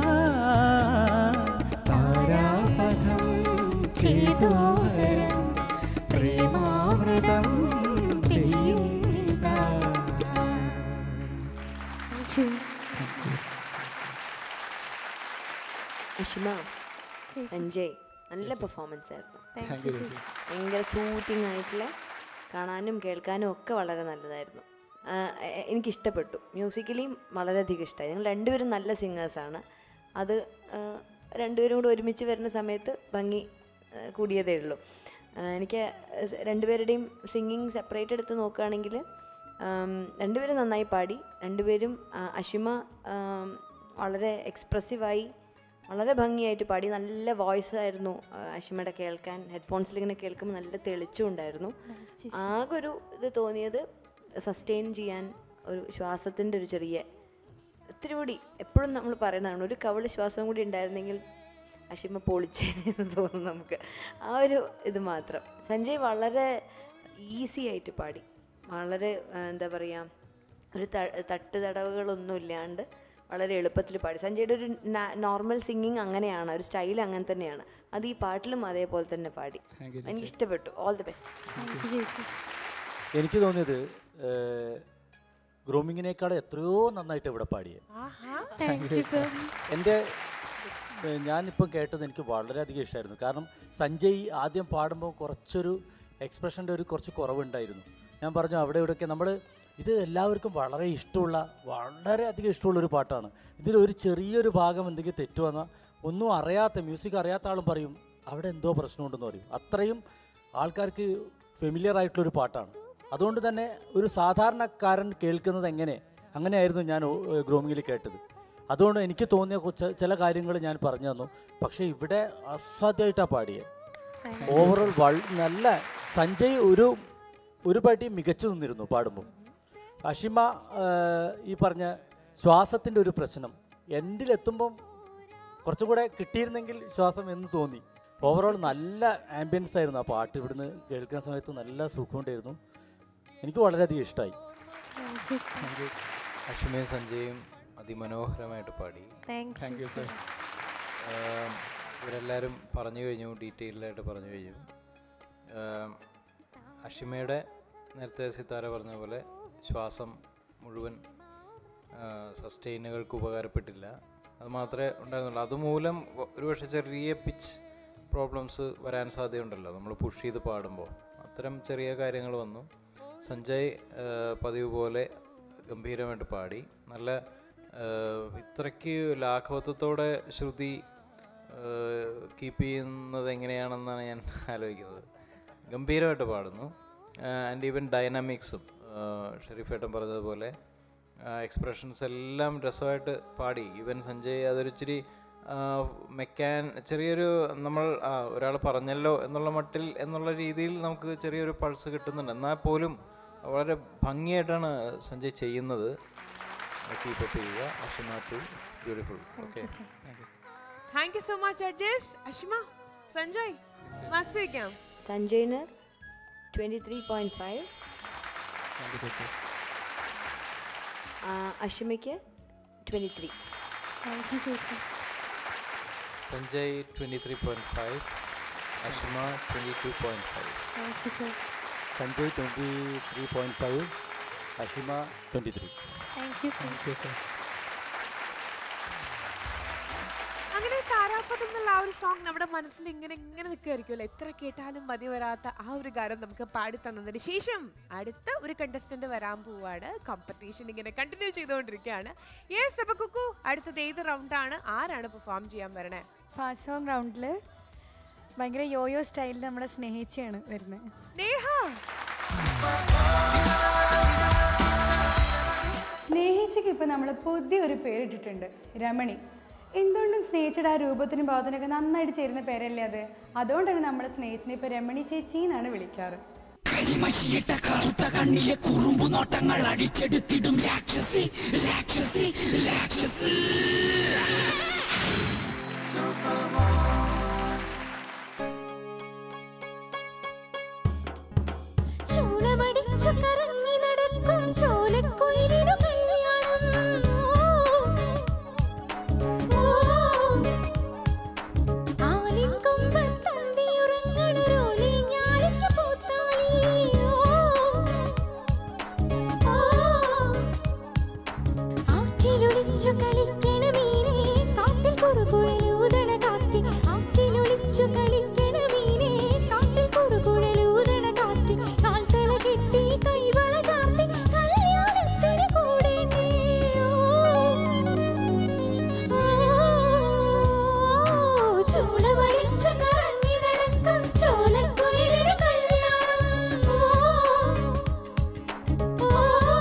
താരാപഥം ചേതോഹരം പ്രേമാമൃതം പെയ്യുന്നിതാ. അഷിമ സഞ്ജയ് നല്ല പെർഫോമൻസ് ആയിരുന്നു Thank you, ചേച്ചി. ഭയങ്കര സൂത്തിങ് ആയിട്ടുള്ള കാണാനും കേൾക്കാനും ഒക്കെ വളരെ നല്ലതായിരുന്നു ആ, എ- എനിക്കിഷ്ടപ്പെട്ടു മ്യൂസിക്കലിയും വളരെയധികം ഇഷ്ടമായി നിങ്ങൾ രണ്ടുപേരും നല്ല സിംഗേഴ്സാണ് അത് ആ, രണ്ടുപേരും കൂടെ ഒരുമിച്ച് വരുന്ന സമയത്ത് ഭംഗി ആ, കൂടിയതേ ഉള്ളൂ ആ, എനിക്ക് സ് രണ്ടുപേരുടെയും സിംഗിങ് സെപ്പറേറ്റ് എടുത്ത് നോക്കുകയാണെങ്കിൽ ആം, രണ്ടുപേരും നന്നായി പാടി രണ്ടുപേരും ആ, അഷിമ ആം, വളരെ എക്സ്പ്രസീവായി വളരെ ഭംഗിയായിട്ട് പാടി നല്ല വോയിസ് ആയിരുന്നു ആ, അഷിമയുടെ കേൾക്കാൻ ഹെഡ്ഫോൺസിൽ ഇങ്ങനെ കേൾക്കുമ്പോൾ നല്ല തെളിച്ചും ഉണ്ടായിരുന്നു ആകെ ഒരു ഇത് തോന്നിയത് സസ്റ്റെയിൻ ചെയ്യാൻ ഒരു ശ്വാസത്തിൻ്റെ ഒരു ചെറിയ ഒത്തിരി കൂടി എപ്പോഴും നമ്മൾ പറയുന്നതാണ് ഒരു കവള് ശ്വാസം കൂടി ഉണ്ടായിരുന്നെങ്കിൽ അഷിമ പൊളിച്ചേനെന്ന് തോന്നുന്നു നമുക്ക് ആ ഒരു ഇത് മാത്രം സഞ്ജയ് വളരെ ഈസി ആയിട്ട് പാടി വളരെ ആ, എന്താ പറയുക ഒരു ത- തട്ട് തടവുകളൊന്നും ഇല്ലാണ്ട് വളരെ എളുപ്പത്തിൽ പാടി സഞ്ജയുടെ ഒരു നോർമൽ സിംഗിങ് അങ്ങനെയാണ് ഒരു സ്റ്റൈൽ അങ്ങനെ തന്നെയാണ് അത് ഈ പാട്ടിലും അതേപോലെ തന്നെ പാടി Thank you, എനിക്ക് ഇഷ്ടപ്പെട്ടു ഓൾ ദി ബെസ്റ്റ് എനിക്ക് തോന്നിയത് ഗ്രൂമിങ്ങിനേക്കാൾ എത്രയോ നന്നായിട്ട് ഇവിടെ പാടിയേ Thank you, sir. എൻ്റെ ഏഹ്, ഞാനിപ്പം കേട്ടത് എനിക്ക് വളരെയധികം ഇഷ്ടമായിരുന്നു കാരണം സഞ്ജയ് ആദ്യം പാടുമ്പോൾ കുറച്ചൊരു എക്സ്പ്രഷൻ്റെ ഒരു കുറച്ച് കുറവുണ്ടായിരുന്നു ഞാൻ പറഞ്ഞു അവിടെ ഇവിടെയൊക്കെ നമ്മൾ ഇത് എല്ലാവർക്കും വളരെ ഇഷ്ടമുള്ള വളരെയധികം ഇഷ്ടമുള്ള ഒരു പാട്ടാണ് ഇതിൽ ഒരു ചെറിയൊരു ഭാഗം എന്തെങ്കിലും തെറ്റു വന്നാൽ ഒന്നും അറിയാത്ത മ്യൂസിക് അറിയാത്ത ആളും പറയും അവിടെ എന്തോ പ്രശ്നമുണ്ടെന്ന് പറയും അത്രയും ആൾക്കാർക്ക് ഫെമിലിയർ ആയിട്ടുള്ളൊരു പാട്ടാണ് അതുകൊണ്ട് തന്നെ ഒരു സാധാരണക്കാരൻ കേൾക്കുന്നത് എങ്ങനെ അങ്ങനെയായിരുന്നു ഞാൻ ഗ്രോമിങ്ങിൽ കേട്ടത് അതുകൊണ്ട് എനിക്ക് തോന്നിയ കുറച്ച് ചില കാര്യങ്ങൾ ഞാൻ പറഞ്ഞു തന്നു പക്ഷേ ഇവിടെ അസാധ്യമായിട്ടാണ് പാടിയത് ഓവറോൾ വൾ നല്ല സഞ്ജയ് ഒരു ഒരു പടി മികച്ചു നിന്നിരുന്നു പാടുമ്പോൾ അഷിമ ആ, ഈ പറഞ്ഞ ശ്വാസത്തിൻ്റെ ഒരു പ്രശ്നം എൻഡിലെത്തുമ്പം കുറച്ചും കൂടെ കിട്ടിയിരുന്നെങ്കിൽ ശ്വാസം എന്ന് തോന്നി ഓവറോൾ നല്ല ആംബിയൻസ് ആയിരുന്നു ആ പാട്ട് ഇവിടുന്ന് കേൾക്കുന്ന സമയത്ത് നല്ല സുഖമുണ്ടായിരുന്നു എനിക്ക് വളരെയധികം ഇഷ്ടമായി അശ്വമയും സഞ്ജയും അതിമനോഹരമായിട്ട് പാടി Thank Thank you, you, sir. ആം, ഇവരെല്ലാവരും പറഞ്ഞു കഴിഞ്ഞു ഡീറ്റെയിൽഡായിട്ട് പറഞ്ഞു കഴിഞ്ഞു ആം, അഷിമയുടെ നേരത്തെ സിത്താര പറഞ്ഞ പോലെ ശ്വാസം മുഴുവൻ സസ്റ്റെയിനുകൾക്ക് ഉപകാരപ്പെട്ടില്ല അത് മാത്രമേ ഉണ്ടായിരുന്നുള്ളൂ അതുമൂലം ഒ- ഒരുപക്ഷെ ചെറിയ പിച്ച് പ്രോബ്ലംസ് വരാൻ സാധ്യതയുണ്ടല്ലോ നമ്മൾ പുഷ് ചെയ്ത് പാടുമ്പോൾ അത്തരം ചെറിയ കാര്യങ്ങൾ വന്നു സഞ്ജയ് ആ, പതിവ് പോലെ ഗംഭീരമായിട്ട് പാടി നല്ല ആ, ഇത്രയ്ക്ക് ലാഘവത്വത്തോടെ ശ്രുതി കീപ്പ് ചെയ്യുന്നത് എങ്ങനെയാണെന്നാണ് ഞാൻ ആലോചിക്കുന്നത് ഗംഭീരമായിട്ട് പാടുന്നു ആൻഡ് ഈവൻ ഡൈനാമിക്സും ഷെരീഫേട്ടൻ പറഞ്ഞതുപോലെ എക്സ്പ്രഷൻസ് എല്ലാം രസമായിട്ട് പാടി ഈവൻ സഞ്ജയ് അതൊരു ഇച്ചിരി മെക്കാൻ ചെറിയൊരു നമ്മൾ ഒരാൾ പറഞ്ഞല്ലോ എന്നുള്ള മട്ടിൽ എന്നുള്ള രീതിയിൽ നമുക്ക് ചെറിയൊരു പൾസ് കിട്ടുന്നുണ്ട് എന്നാൽ പോലും വളരെ ഭംഗിയായിട്ടാണ് സഞ്ജയ് ചെയ്യുന്നത് കീപ്പപ്പ് ചെയ്യുക Ashima too beautiful okay thank you so much judges Ashima Sanjay marks വയ്ക്കാം സഞ്ജയിന് ട്വൻറ്റി ത്രീ പോയിൻറ്റ് ഫൈവ് അഷിമയ്ക്ക് ട്വൻറ്റി ത്രീ Thank you, ചേച്ചി. Sanjay twenty three point five Ashima twenty two point five Thank you, sir. Sanjay twenty three point five Ashima twenty three Thank you, sir. അങ്ങനെ താരാപഥം എന്നുള്ള ആ ഒരു song നമ്മുടെ മനസ്സിൽ ഇങ്ങനെ ഇങ്ങനെ നിൽക്കുമായിരിക്കുമല്ലോ എത്ര കേട്ടാലും മതി വരാത്ത ആ ഒരു ഗാനം നമുക്ക് പാടി തന്നതിന് ശേഷം അടുത്ത ഒരു കണ്ടസ്റ്റന്റ് വരാൻ പോവാണ് കോമ്പറ്റീഷൻ ഇങ്ങനെ കണ്ടിന്യൂ ചെയ്തുകൊണ്ടിരിക്കുകയാണ് യെസ് അപ്പൊ കുക്കു അടുത്തത് ഏത് റൗണ്ടാണ് ആരാണ് പെർഫോം ചെയ്യാൻ വരണേ ഫാസ്റ്റ് സോങ് റൗണ്ടിൽ ഭയങ്കര യോയോ സ്റ്റൈലിൽ നമ്മുടെ സ്നേഹിച്ചയാണ് വരുന്നത് നേഹ സ്നേഹിച്ചയ്ക്ക് ഇപ്പം നമ്മൾ പുതിയൊരു പേരിട്ടിട്ടുണ്ട് രമണി എന്തുകൊണ്ടും സ്നേഹിച്ചയുടെ ആ രൂപത്തിനും ഭാവത്തിനൊക്കെ നന്നായിട്ട് ചേരുന്ന പേരല്ലേ അത് അതുകൊണ്ടാണ് നമ്മൾ സ്നേഹിച്ചിനെ ഇപ്പം രമണി ചേച്ചി എന്നാണ് വിളിക്കാറ് കരിമഷിയിട്ട കറുത്ത കണ്ണിലെ കുറുമ്പു നോട്ടങ്ങൾ അടിച്ചെടുത്തിടും രാക്ഷസി രാക്ഷസി രാക്ഷസി ചൂളമടിച്ചു കറങ്ങി നടക്കും ചോലക്കുയിലിനു കല്യാണം ഓ ആറ്റിലൊളിച്ചു കളിക്കണ മീനെ കാട്ടിൽ കുറുകുഴലൂതണ കാറ്റ് ആറ്റിലൊളിച്ചു കളിക്കണ മീനെ കാട്ടിൽ കുറുകുഴലൂതണ കാറ്റ് കാൽത്തള കെട്ടി കൈവള ചാർത്തി കല്യാണത്തിന് കൂടേണ്ടേ ചൂളമടിച്ചു കറങ്ങി നടക്കും ചോലക്കുയിലിന് കല്യാണം ഓ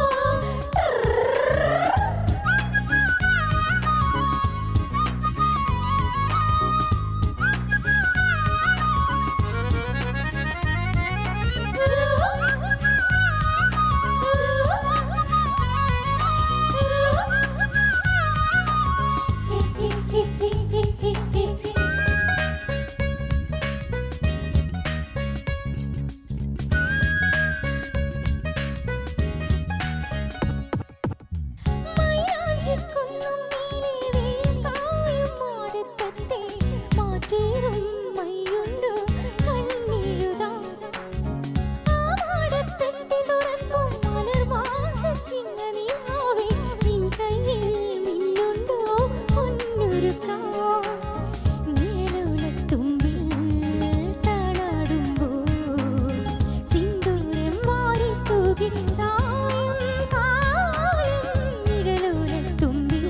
മൈലാഞ്ചിക്കുന്നും നീലേ വേൽക്കായും മാടത്തത്തെ മാറ്റേറും മയ്യുണ്ടോ കണ്ണെഴുതാം ആ മാടപ്പെട്ടി തുറക്കും മലർവാസ ചിങ്ങനിലാവേ നിൻ കയ്യിൽ മിന്നുണ്ടോ പൊന്നുരുക്കാം നിഴലുലത്തുമ്പിൽ താളാടുമ്പോൾ സിന്ദൂരം മാറിത്തൂകി സായം കാലം നിഴലുലത്തുമ്പിൽ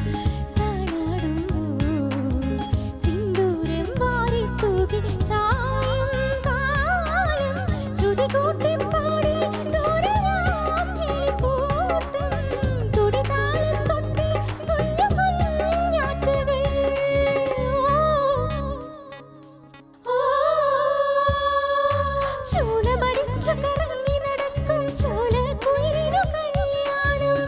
താളാടുമ്പോൾ സിന്ദൂരം മാറിത്തൂകി സായം കാലം ശ്രുതി കൂട്ടി പാടി ദൂരയാം കിളിക്കൂട്ടം തുടിതാളം തൊട്ടി കുഞ്ഞു കുഞ്ഞാറ്റുകൾ ചൂളമടിച്ചു കറങ്ങി നടക്കും ചോല കുയിലിനു കല്യാണം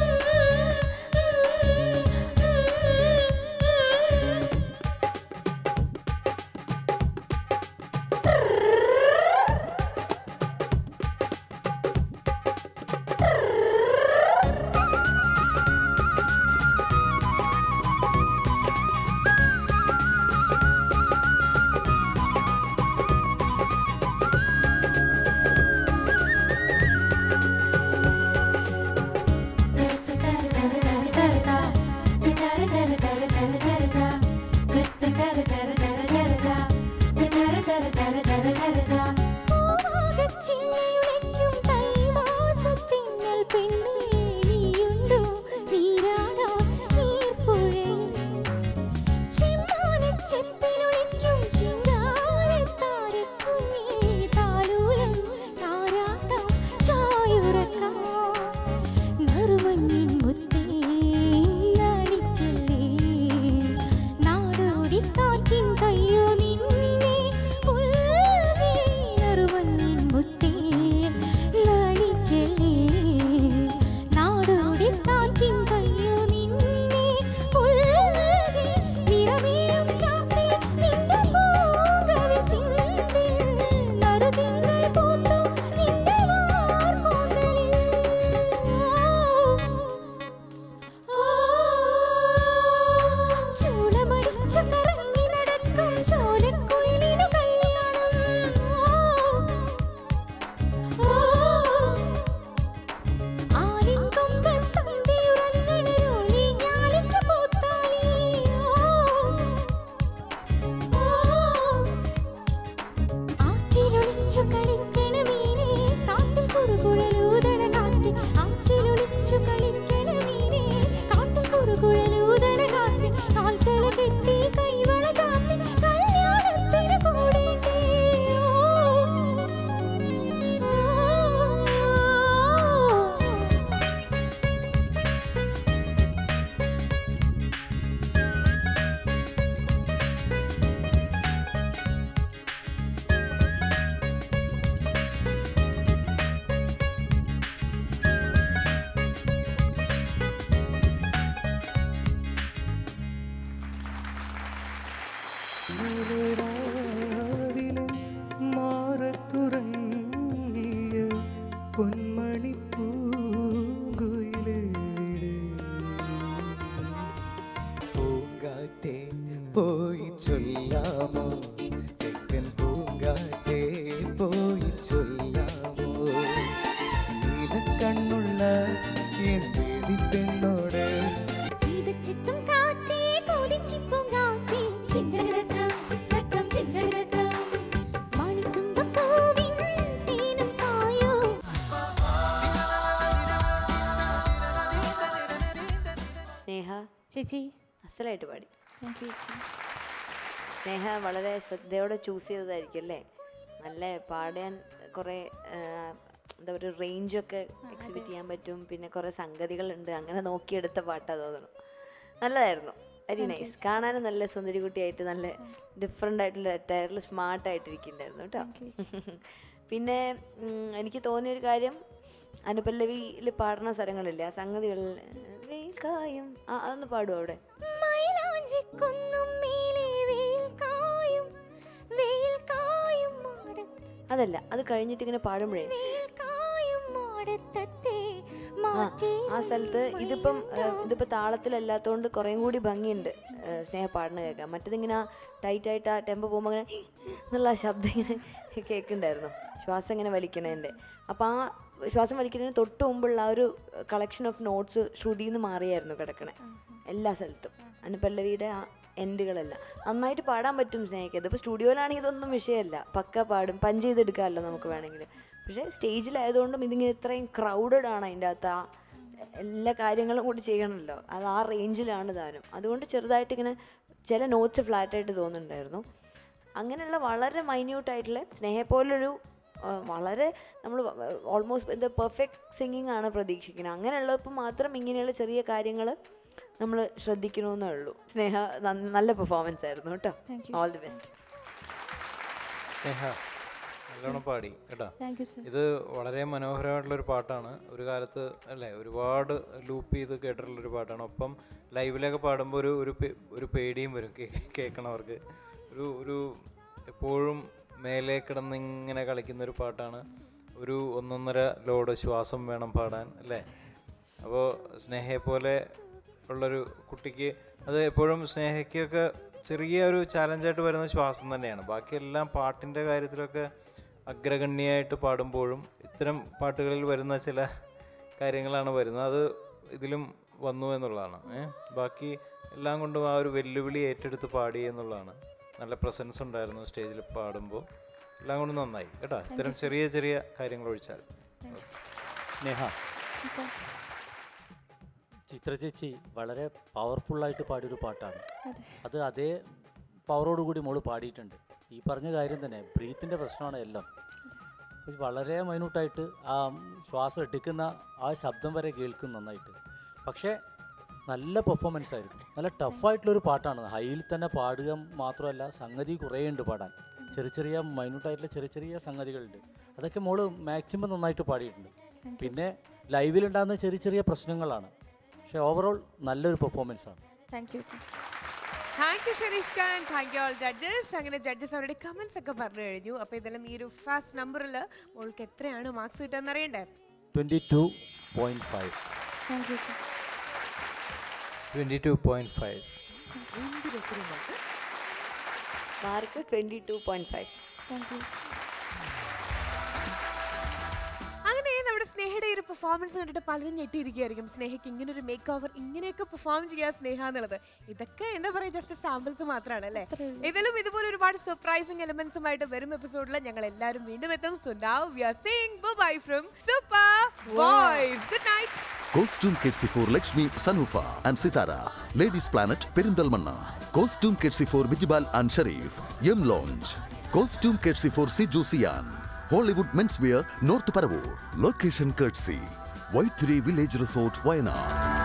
ചില്ലയുലയ്ക്കും തൈമാസത്തിന്നൽ പെണ്ണേ നീയുണ്ടോ നീരാടാ നീർപ്പുഴയിൽ ചെമ്മാനച്ചെപ്പിലൊളിക്കും ചിങ്കാരത്താരക്കുഞ്ഞേ താലൂലം താരാട്ടം ചായുറക്കാം നറുമഞ്ഞിൻ മുത്തേ നടിക്കല്ലേ നാടോടി കാറ്റിൻ കയ്യോ നിന്നെ പുൽകി നറുമഞ്ഞിൻ മുത്തേ നടിക്കല്ലേ നാടോടി കാറ്റിൻ കയ്യോ നിന്നെ പുൽകി നിറമീഴും ചാത്തി നിന്റെ പൂങ്കവിൾ ചിന്തിൽ നറുതിങ്കൾ പൂത്തു നിന്റെ വാർകൂന്തലിൽ ചൂളമടിച്ചു കറങ്ങി നടക്കും ചോലക്കുയിലിനു കല്യാണം ആലിൻ കൊമ്പത്തന്തിയുറങ്ങണരോലി ഞാലിന്റെ പൂത്താലി ആറ്റിലൊളിച്ചു കളിക്കണ മീനെ കാട്ടിൽ കുറുകുഴലൂതണ കാറ്റ് ആറ്റിലൊളിച്ചു കളിക്കണ മീനെ കാട്ടിൽ കുറുകുഴലൂതണ കാറ്റ് കാൽത്തള കെട്ടി കൈവള ചാത്തി കല്യാണത്തിന് കൂടേണ്ടേ രാവിലെ മാറത്തുറങ്ങിയ പൊന്മണി പൂങ്കുയിലേ പൂങ്കാറ്റേ പോയി ചൊല്ലാമോ തെക്കൻ പൂങ്കാറ്റേ പോയി ചൊല്ലാമോ നീലക്കണ്ണുള്ള എൻ വേദി പെണ്ണോട് ചേച്ചി അസലായിട്ട് പാടി താങ്ക് യു ചേച്ചി സ്നേഹ വളരെ ശ്രദ്ധയോടെ ചൂസ് ചെയ്തതായിരിക്കും അല്ലേ നല്ല പാടാൻ കുറേ ആ, എന്താ പറയുക റേഞ്ചൊക്കെ എക്സിബിറ്റ് ചെയ്യാൻ പറ്റും പിന്നെ കുറേ സംഗതികളുണ്ട് അങ്ങനെ നോക്കിയെടുത്ത പാട്ടാ തോന്നണം നല്ലതായിരുന്നു വെരി Thank you, നൈസ് കാണാനും നല്ല സുന്ദരി കുട്ടിയായിട്ട് നല്ല ഡിഫറെൻ്റ് ആയിട്ടുള്ള ടയറിൽ സ്മാർട്ട് ആയിട്ടിരിക്കുന്നുണ്ടായിരുന്നു കേട്ടോ പിന്നെ ഉം, എനിക്ക് തോന്നിയൊരു കാര്യം അനുപല്ലവിയിൽ പാടുന്ന സ്ഥലങ്ങളില്ലേ ആ സ്ഥലങ്ങളിൽ വെയിൽ കായും ആ അതൊന്ന് പാടുമോ അവിടെ മൈലാഞ്ചിക്കുന്നും മേലെ വെയിൽ കായും വെയിൽ കായും മാട അതല്ല അത് കഴിഞ്ഞിട്ട് ഇങ്ങനെ പാടുമ്പോഴേ വെയിൽ കായും മാടത്തത്തെ ആ, ആ സ്ഥലത്ത് ഇതിപ്പം ഏഹ്, ഇതിപ്പോ താളത്തിലല്ലാത്തതുകൊണ്ട് കുറേം കൂടി ഭംഗിയുണ്ട് ഏഹ്, സ്നേഹ പാടുന്ന കേൾക്കാൻ മറ്റേതിങ്ങനെ ടൈറ്റ് ആയിട്ട് ആ ടെമ്പോ പോകുമ്പോൾ അങ്ങനെ എന്നുള്ള ആ ശബ്ദം ഇങ്ങനെ കേൾക്കുന്നുണ്ടായിരുന്നു ശ്വാസം ഇങ്ങനെ വലിക്കണതിൻ്റെ അപ്പോൾ ആ ശ്വാസം വലിക്കുന്നതിന് തൊട്ട് മുമ്പുള്ള ആ ഒരു കളക്ഷൻ ഓഫ് നോട്ട്സ് ശ്രുതിയിൽ നിന്ന് മാറിയായിരുന്നു കിടക്കണേ എല്ലാ സ്ഥലത്തും അനുപല്ലവിയുടെ ആ എൻഡുകളെല്ലാം നന്നായിട്ട് പാടാൻ പറ്റും സ്നേഹിക്കത് ഇപ്പോൾ സ്റ്റുഡിയോയിലാണെങ്കിൽ ഇതൊന്നും വിഷയമല്ല പക്ക പാടും പഞ്ച് ചെയ്തെടുക്കാമല്ലോ നമുക്ക് വേണമെങ്കിൽ പക്ഷേ സ്റ്റേജിലായതുകൊണ്ടും ഇതിങ്ങനെ ഇത്രയും ക്രൗഡഡ് ആണ് അതിൻ്റെ അകത്ത് ആ എല്ലാ കാര്യങ്ങളും കൂടി ചെയ്യണമല്ലോ അത് ആ റേഞ്ചിലാണ് താനും അതുകൊണ്ട് ചെറുതായിട്ട് ഇങ്ങനെ ചില നോട്ട്സ് ഫ്ലാറ്റായിട്ട് തോന്നുന്നുണ്ടായിരുന്നു അങ്ങനെയുള്ള വളരെ മൈന്യൂട്ടായിട്ടുള്ള സ്നേഹപ്പോലൊരു ആ, വളരെ നമ്മൾ ഓൾമോസ്റ്റ് എന്താ പെർഫെക്റ്റ് സിംഗിങ് ആണ് പ്രതീക്ഷിക്കുന്നത് അങ്ങനെയുള്ളപ്പോൾ മാത്രം ഇങ്ങനെയുള്ള ചെറിയ കാര്യങ്ങൾ നമ്മൾ ശ്രദ്ധിക്കണമെന്നേ ഉള്ളൂ സ്നേഹ നന്ന- നല്ല പെർഫോമൻസ് ആയിരുന്നു കേട്ടോ Thank you. All the best Sneha നല്ലോണം പാടി കേട്ടോ Thank you, sir. ഇത് വളരെ മനോഹരമായിട്ടുള്ളൊരു പാട്ടാണ് ഒരു കാലത്ത് അല്ലേ ഒരുപാട് ലൂപ്പ് ചെയ്ത് കേട്ടിട്ടുള്ളൊരു പാട്ടാണ് ഒപ്പം ലൈവിലൊക്കെ പാടുമ്പോൾ ഒരു ഒരു പേ- ഒരു പേടിയും വരും കേ- കേൾക്കണവർക്ക് ഒരു ഒരു എപ്പോഴും മേലെ കിടന്ന് ഇങ്ങനെ കളിക്കുന്ന ഒരു പാട്ടാണ് ഒരു ഒന്നൊന്നര ലോഡ് ശ്വാസം വേണം പാടാൻ അല്ലേ അപ്പോൾ സ്നേഹയെ പോലെ ഉള്ളൊരു കുട്ടിക്ക് അത് എപ്പോഴും സ്നേഹയ്ക്കൊക്കെ ചെറിയ ഒരു ചാലഞ്ചായിട്ട് വരുന്ന ശ്വാസം തന്നെയാണ് ബാക്കിയെല്ലാം പാട്ടിൻ്റെ കാര്യത്തിലൊക്കെ അഗ്രഗണ്യമായിട്ട് പാടുമ്പോഴും ഇത്തരം പാട്ടുകളിൽ വരുന്ന ചില കാര്യങ്ങളാണ് വരുന്നത് അത് ഇതിലും വന്നു എന്നുള്ളതാണ് ഏ? ബാക്കി എല്ലാം കൊണ്ടും ആ ഒരു വെല്ലുവിളി ഏറ്റെടുത്ത് പാടി എന്നുള്ളതാണ് നല്ല പ്രസൻസ് ഉണ്ടായിരുന്നു സ്റ്റേജിൽ പാടുമ്പോൾ എല്ലാം കൊണ്ടും നന്നായി കേട്ടോ ഇത്തരം ചെറിയ ചെറിയ കാര്യങ്ങൾ ഒഴിച്ചാൽ സ്നേഹ ചിത്ര ചേച്ചി വളരെ പവർഫുള്ളായിട്ട് പാടിയൊരു പാട്ടാണ് അതെ. അത് അതേ പവറോട് കൂടി മോള് പാടിയിട്ടുണ്ട് ഈ പറഞ്ഞ കാര്യം തന്നെ ബ്രീത്തിൻ്റെ പ്രശ്നമാണ് എല്ലാം ഇത് വളരെ മൈന്യൂട്ടായിട്ട് ആ ശ്വാസം എടുക്കുന്ന ആ ശബ്ദം വരെ കേൾക്കും നന്നായിട്ട് പക്ഷേ നല്ല പെർഫോമൻസ് ആയിരുന്നു നല്ല ടഫായിട്ടുള്ളൊരു പാട്ടാണ് ഹൈയിൽ തന്നെ പാടുക മാത്രമല്ല സംഗതി കുറേ ഉണ്ട് പാടാൻ ചെറിയ ചെറിയ മൈന്യൂട്ടായിട്ടുള്ള ചെറിയ ചെറിയ സംഗതികളുണ്ട് അതൊക്കെ മോള് മാക്സിമം നന്നായിട്ട് പാടിയിട്ടുണ്ട് പിന്നെ ലൈവിലുണ്ടാകുന്ന ചെറിയ ചെറിയ പ്രശ്നങ്ങളാണ് പക്ഷേ ഓവറോൾ നല്ലൊരു പെർഫോമൻസ് ആണ് thank you thank you Sharif Khan thank you all judges അങ്ങനെ ജഡ്ജസ് അവരുടെ കമന്റ്സ് ഒക്കെ പറഞ്ഞു കഴിഞ്ഞു അപ്പോൾ ഇതെല്ലാം ഈ ഒരു ഫസ്റ്റ് നമ്പറിൽ മോൾക്ക് എത്രയാണ് മാർക്സ് കിട്ടുക അറിയണ്ടേ twenty two point five thank you twenty two point five mark twenty two point five thank you അങ്ങനെ നമ്മുടെ സ്നേഹയുടെ ഈ ഒരു പെർഫോമൻസ് കണ്ടിട്ട് പലരും ഞെട്ടിയിരിക്കുകയായിരിക്കും സ്നേഹയ്ക്ക് ഇങ്ങനെ ഒരു മേക്ക് ഓവർ ഇങ്ങനെയൊക്കെ പെർഫോം ചെയ്യാൻ സ്നേഹ എന്നുള്ളത് ഇതൊക്കെ എന്താ പറയുക ജസ്റ്റ് സാമ്പിൾസ് മാത്രമാണ് അല്ലേ ഇതിലും ഇതുപോലെ ഒരുപാട് സർപ്രൈസിങ് എലിമെന്റ്സുമായിട്ട് വരും എപ്പിസോഡിൽ ഞങ്ങൾ എല്ലാവരും വീണ്ടും എത്തും so now we are seeing bye from super boys good night costume courtesy for Lakshmi Sanoofa and Sitara ladies planet Perinthalmanna costume courtesy for Bijibal and Sharif M lounge costume courtesy for Siju സിയാൻ Hollywood men's wear North Paravur location courtesy Vythiri village resort Wayanad